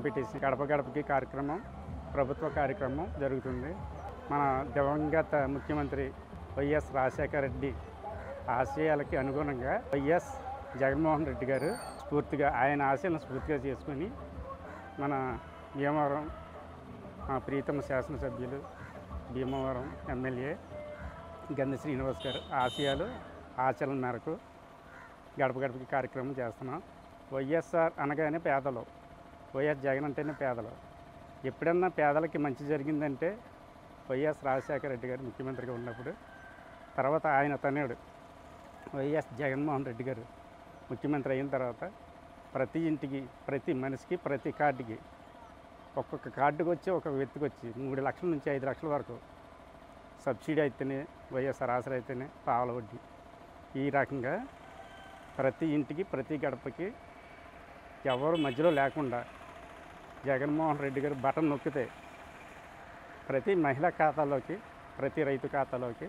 MPTC గడప గడపకి కార్యక్రమం ప్రభుత్వ కార్యక్రమం జరుగుతుంది మన దివంగత ముఖ్యమంత్రి వైఎస్ రాజశేఖర రెడ్డి ఆశయాలకి అనుగుణంగా వైఎస్ జగన్మోహన్ రెడ్డి గారు స్ఫూర్తిగా ఆయన ఆశయాలను స్ఫూర్తిగా చేసుకొని మన భీమవరం మా ప్రీతమ శాసనసభ్యులు భీమవరం ఎమ్మెల్యే గంధి శ్రీనివాస్ గారు ఆశయాలు ఆచరణ మేరకు గడప గడపకి కార్యక్రమం చేస్తున్నాం వైఎస్ఆర్ అనగానే పేదలు వైఎస్ జగన్ అంటేనే పేదలు ఎప్పుడన్నా పేదలకి మంచి జరిగిందంటే వైఎస్ రాజశేఖర రెడ్డి గారు ముఖ్యమంత్రిగా ఉన్నప్పుడు తర్వాత ఆయన తనయుడు వైఎస్ జగన్మోహన్ రెడ్డి గారు ముఖ్యమంత్రి అయిన తర్వాత ప్రతి ఇంటికి ప్రతి మనిషికి ప్రతి కార్డుకి ఒక్కొక్క కార్డుకి వచ్చి ఒక్కొక్క వ్యక్తికి వచ్చి మూడు లక్షల నుంచి ఐదు లక్షల వరకు సబ్సిడీ అయితేనే వైఎస్ఆర్ ఆసరా అయితేనే పావల వడ్డీ ఈ రకంగా ప్రతి ఇంటికి ప్రతి గడపకి ఎవరు మధ్యలో లేకుండా జగన్మోహన్ రెడ్డి గారు బటన్ నొక్కితే ప్రతి మహిళా ఖాతాలోకి ప్రతి రైతు ఖాతాలోకి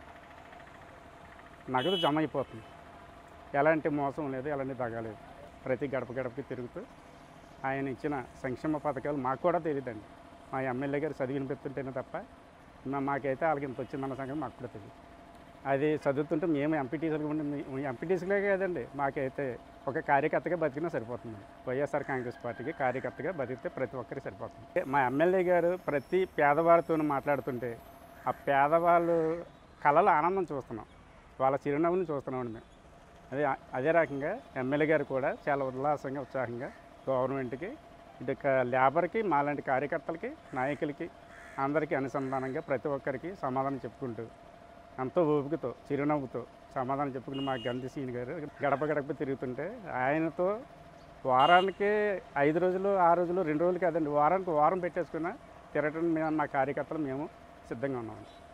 నగదు జమ అయిపోతుంది ఎలాంటి మోసం లేదు ఎలాంటి దగలేదు ప్రతి గడప గడపకి తిరుగుతూ ఆయన ఇచ్చిన సంక్షేమ పథకాలు మాకు కూడా తెలియదండి మా ఎమ్మెల్యే గారు చదివిన పెడుతుంటేనే తప్ప మా మాకైతే వాళ్ళకి ఇంత వచ్చిందన్న సంగతి మాకు కూడా తెలియదు అది చదువుతుంటే మేము ఎంపీటీసీలు ఉండి ఎంపీటీసీలే కాదండి మాకైతే ఒక కార్యకర్తగా బతికినా సరిపోతుంది వైఎస్ఆర్ కాంగ్రెస్ పార్టీకి కార్యకర్తగా బతికితే ప్రతి ఒక్కరికి సరిపోతుంది మా ఎమ్మెల్యే గారు ప్రతి పేదవారితో మాట్లాడుతుంటే ఆ పేదవాళ్ళు కళలో ఆనందం చూస్తున్నాం వాళ్ళ చిరునవ్వుని చూస్తున్నామండి మేము అదే అదే రకంగా ఎమ్మెల్యే గారు కూడా చాలా ఉల్లాసంగా ఉత్సాహంగా గవర్నమెంట్కి ఇటు క- లేబర్కి మాలాంటి కార్యకర్తలకి నాయకులకి అందరికీ అనుసంధానంగా ప్రతి ఒక్కరికి సమాధానం చెప్పుకుంటూ ఎంతో ఓపికతో చిరునవ్వుతో సమాధానం చెప్పుకుని మా గంధి సీని గారు గడప గడప తిరుగుతుంటే ఆయనతో వారానికి ఐదు రోజులు ఆ రోజులు రెండు రోజులు కాదండి వారానికి వారం పెట్టేసుకున్న తిరగటం మేము మా కార్యకర్తలు మేము సిద్ధంగా ఉన్నాం